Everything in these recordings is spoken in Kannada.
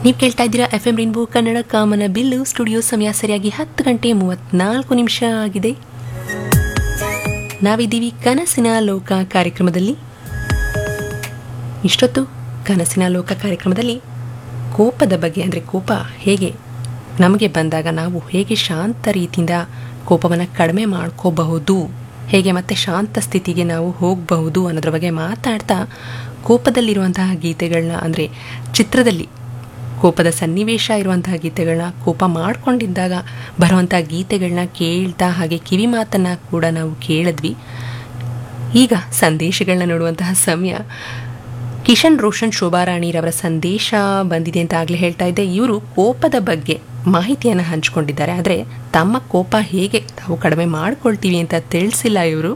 ನೀವು ಕೇಳ್ತಾ ಇದ್ದೀರಾ ಎಫ್ ಎಂ ರೇನ್ಬೋ ಕನ್ನಡ ಕಾಮನ ಬಿಲ್ಲು ಸ್ಟುಡಿಯೋ ಸಮಯ ಸರಿಯಾಗಿ ಹತ್ತು ಗಂಟೆ ಮೂವತ್ನಾಲ್ಕು ನಿಮಿಷ ಆಗಿದೆ ನಾವಿದ್ದೀವಿ ಕನಸಿನ ಲೋಕ ಕಾರ್ಯಕ್ರಮದಲ್ಲಿ ಇಷ್ಟೊತ್ತು ಕನಸಿನ ಲೋಕ ಕಾರ್ಯಕ್ರಮದಲ್ಲಿ ಕೋಪದ ಬಗ್ಗೆ ಅಂದರೆ ಕೋಪ ಹೇಗೆ ನಮಗೆ ಬಂದಾಗ ನಾವು ಹೇಗೆ ಶಾಂತ ರೀತಿಯಿಂದ ಕೋಪವನ್ನು ಕಡಿಮೆ ಮಾಡ್ಕೋಬಹುದು ಹೇಗೆ ಮತ್ತೆ ಶಾಂತ ಸ್ಥಿತಿಗೆ ನಾವು ಹೋಗಬಹುದು ಅನ್ನೋದ್ರ ಬಗ್ಗೆ ಮಾತಾಡ್ತಾ ಕೋಪದಲ್ಲಿರುವಂತಹ ಗೀತೆಗಳನ್ನ ಅಂದರೆ ಚಿತ್ರದಲ್ಲಿ ಕೋಪದ ಸನ್ನಿವೇಶ ಇರುವಂತಹ ಗೀತೆಗಳನ್ನ ಕೋಪ ಮಾಡ್ಕೊಂಡಿದ್ದಾಗ ಬರುವಂಥ ಗೀತೆಗಳನ್ನ ಕೇಳ್ತಾ ಹಾಗೆ ಕಿವಿ ಮಾತನ್ನು ಕೂಡ ನಾವು ಕೇಳಿದ್ವಿ ಈಗ ಸಂದೇಶಗಳನ್ನ ನೋಡುವಂತಹ ಸಮಯ ಕಿಶನ್ ರೋಷನ್ ಶೋಭಾರಾಣಿರವರ ಸಂದೇಶ ಬಂದಿದೆ ಅಂತ ಆಗಲೇ ಹೇಳ್ತಾ ಇದ್ದೆ ಇವರು ಕೋಪದ ಬಗ್ಗೆ ಮಾಹಿತಿಯನ್ನು ಹಂಚಿಕೊಂಡಿದ್ದಾರೆ ಆದರೆ ತಮ್ಮ ಕೋಪ ಹೇಗೆ ತಾವು ಕಡಿಮೆ ಮಾಡ್ಕೊಳ್ತೀವಿ ಅಂತ ತಿಳಿಸಿಲ್ಲ ಇವರು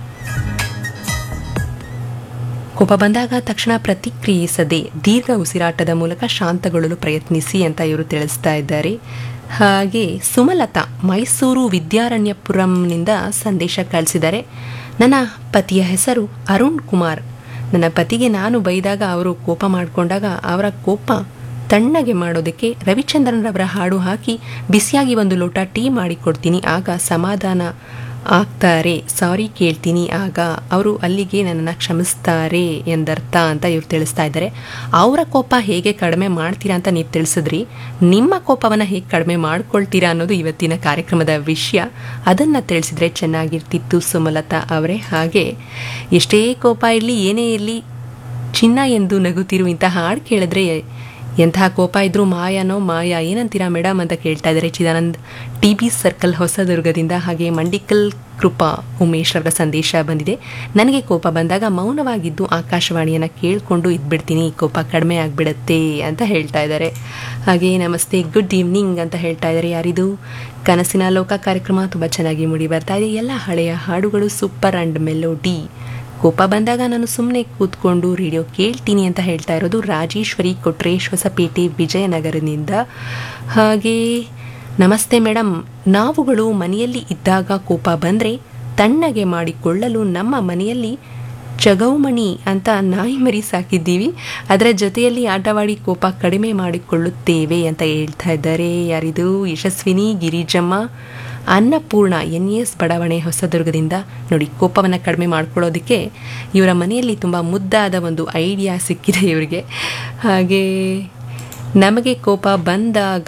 ಕೋಪ ಬಂದಾಗ ತಕ್ಷಣ ಪ್ರತಿಕ್ರಿಯಿಸದೆ ದೀರ್ಘ ಉಸಿರಾಟದ ಮೂಲಕ ಶಾಂತಗೊಳ್ಳಲು ಪ್ರಯತ್ನಿಸಿ ಅಂತ ಇವರು ತಿಳಿಸ್ತಾ ಇದ್ದಾರೆ ಹಾಗೆ ಸುಮಲತಾ ಮೈಸೂರು ವಿದ್ಯಾರಣ್ಯಪುರಂನಿಂದ ಸಂದೇಶ ಕಳಿಸಿದ್ದಾರೆ ನನ್ನ ಪತಿಯ ಹೆಸರು ಅರುಣ್ ಕುಮಾರ್ ನನ್ನ ಪತಿಗೆ ನಾನು ಬೈದಾಗ ಅವರು ಕೋಪ ಮಾಡಿಕೊಂಡಾಗ ಅವರ ಕೋಪ ತಣ್ಣಗೆ ಮಾಡೋದಕ್ಕೆ ರವಿಚಂದ್ರನ್ರವರ ಹಾಡು ಹಾಕಿ ಬಿಸಿಯಾಗಿ ಒಂದು ಲೋಟ ಟೀ ಮಾಡಿಕೊಡ್ತೀನಿ ಆಗ ಸಮಾಧಾನ ಆಗ್ತಾರೆ ಸಾರಿ ಕೇಳ್ತೀನಿ ಆಗ ಅವರು ಅಲ್ಲಿಗೆ ನನ್ನನ್ನು ಕ್ಷಮಿಸ್ತಾರೆ ಎಂದರ್ಥ ಅಂತ ಇವ್ರು ತಿಳಿಸ್ತಾ ಇದ್ದಾರೆ ಅವರ ಕೋಪ ಹೇಗೆ ಕಡಿಮೆ ಮಾಡ್ತೀರಾ ಅಂತ ನೀವು ತಿಳಿಸಿದ್ರಿ ನಿಮ್ಮ ಕೋಪವನ್ನು ಹೇಗೆ ಕಡಿಮೆ ಮಾಡ್ಕೊಳ್ತೀರಾ ಅನ್ನೋದು ಇವತ್ತಿನ ಕಾರ್ಯಕ್ರಮದ ವಿಷಯ ಅದನ್ನು ತಿಳಿಸಿದ್ರೆ ಚೆನ್ನಾಗಿರ್ತಿತ್ತು ಸುಮಲತಾ ಅವರೇ ಹಾಗೆ ಎಷ್ಟೇ ಕೋಪ ಇರಲಿ ಏನೇ ಇರಲಿ ಚಿನ್ನ ಎಂದು ನಗುತ್ತಿರು ಇಂಥ ಹಾಡು ಕೇಳಿದ್ರೆ ಎಂತಹ ಕೋಪ ಇದ್ರೂ ಮಾಯನೋ ಮಾಯ ಏನಂತೀರಾ ಮೇಡಮ್ ಅಂತ ಕೇಳ್ತಾ ಇದ್ದಾರೆ ಚಿದಾನಂದ್ ಟಿ ಬಿ ಸರ್ಕಲ್ ಹೊಸದುರ್ಗದಿಂದ ಹಾಗೆ ಮಂಡಿಕಲ್ ಕೃಪಾ ಉಮೇಶ್ ಅವರ ಸಂದೇಶ ಬಂದಿದೆ ನನಗೆ ಕೋಪ ಬಂದಾಗ ಮೌನವಾಗಿದ್ದು ಆಕಾಶವಾಣಿಯನ್ನು ಕೇಳಿಕೊಂಡು ಇದ್ಬಿಡ್ತೀನಿ ಕೋಪ ಕಡಿಮೆ ಆಗಿಬಿಡತ್ತೆ ಅಂತ ಹೇಳ್ತಾ ಇದ್ದಾರೆ ಹಾಗೆ ನಮಸ್ತೆ ಗುಡ್ ಈವ್ನಿಂಗ್ ಅಂತ ಹೇಳ್ತಾ ಇದ್ದಾರೆ ಯಾರಿದು ಕನಸಿನ ಲೋಕ ಕಾರ್ಯಕ್ರಮ ತುಂಬ ಚೆನ್ನಾಗಿ ಮೂಡಿ ಬರ್ತಾ ಇದೆ ಎಲ್ಲ ಹಳೆಯ ಹಾಡುಗಳು ಸೂಪರ್ ಆ್ಯಂಡ್ ಮೆಲೋಡಿ ಕೋಪ ಬಂದಾಗ ನಾನು ಸುಮ್ಮನೆ ಕೂತ್ಕೊಂಡು ರೇಡಿಯೋ ಕೇಳ್ತೀನಿ ಅಂತ ಹೇಳ್ತಾ ಇರೋದು ರಾಜೇಶ್ವರಿ ಕೊಟ್ರೇಶ್ ಹೊಸಪೇಟೆ ವಿಜಯನಗರದಿಂದ ಹಾಗೆ ನಮಸ್ತೆ ಮೇಡಮ್ ನಾವುಗಳು ಮನೆಯಲ್ಲಿ ಇದ್ದಾಗ ಕೋಪ ಬಂದರೆ ತಣ್ಣಗೆ ಮಾಡಿಕೊಳ್ಳಲು ನಮ್ಮ ಮನೆಯಲ್ಲಿ ಚಗೌಮಣಿ ಅಂತ ನಾಯಿ ಮರಿ ಸಾಕಿದ್ದೀವಿ ಅದರ ಜೊತೆಯಲ್ಲಿ ಆಟವಾಡಿ ಕೋಪ ಕಡಿಮೆ ಮಾಡಿಕೊಳ್ಳುತ್ತೇವೆ ಅಂತ ಹೇಳ್ತಾ ಇದ್ದಾರೆ ಯಾರಿದು ಯಶಸ್ವಿನಿ ಗಿರಿಜಮ್ಮ ಅನ್ನಪೂರ್ಣ ಎನ್ ಎಸ್ ಬಡಾವಣೆ ಹೊಸದುರ್ಗದಿಂದ ನೋಡಿ ಕೋಪವನ್ನು ಕಡಿಮೆ ಮಾಡ್ಕೊಳ್ಳೋದಕ್ಕೆ ಇವರ ಮನೆಯಲ್ಲಿ ತುಂಬ ಮುದ್ದಾದ ಒಂದು ಐಡಿಯಾ ಸಿಕ್ಕಿದೆ ಇವರಿಗೆ ಹಾಗೆ ನಮಗೆ ಕೋಪ ಬಂದಾಗ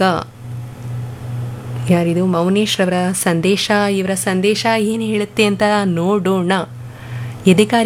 ಯಾರಿದು ಮೌನೇಶ್ ರವರ ಸಂದೇಶ ಇವರ ಸಂದೇಶ ಏನು ಹೇಳುತ್ತೆ ಅಂತ ನೋಡೋಣ ಎದೆಗಾರಿ